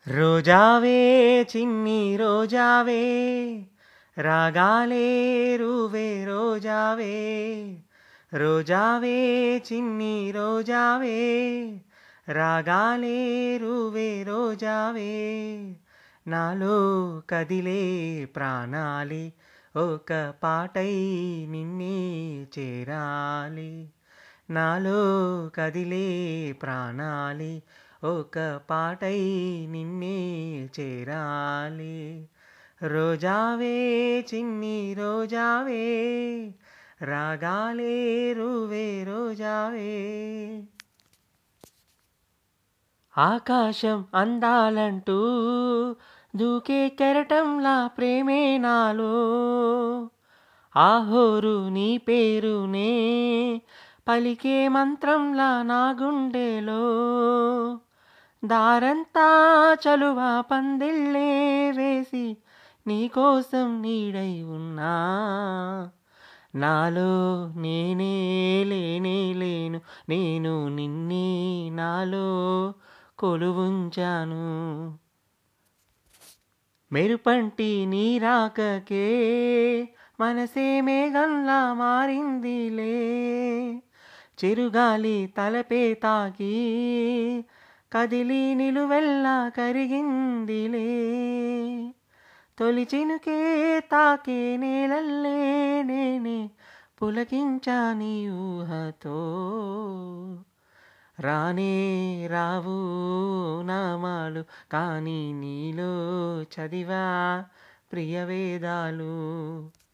రోజావే చిన్ని రోజావే రాగాలే రువే రోజావే రోజావే చిన్ని రోజావే రాగాలే రువే రోజావే నాలో కదిలే ప్రాణాలి ఒక పాటై నిన్నే చేరాలి నాలో కదిలే ప్రాణాలి ఒక పాటై నిన్నే చేరాలి రోజావే చిన్ని రోజావే రాగాలే రువే రోజావే ఆకాశం అందాలంటూ దూకే కెరటంలా ప్రేమే నాలో ఆహోరు నీ పేరునే పలికే మంత్రంలా నా గుండెలో దారంతా చలువ పందిళ్ళే వేసి నీకోసం నీడై ఉన్నా నాలో నేనే లేనే లేను నేను నిన్నే నాలో కొలువుంచాను మెరుపంటి నీ రాకకే మనసే మేఘంలా మారిందిలే చిరుగాలి తలపే తాకి కదిలి నిలువెల్లా కరిగిందిలే తొలి చినుకే తాకే నేలల్లే నేనే పులకించాని ఊహతో రానే రావు నామాలు కానీ నీలో చదివా ప్రియవేదాలు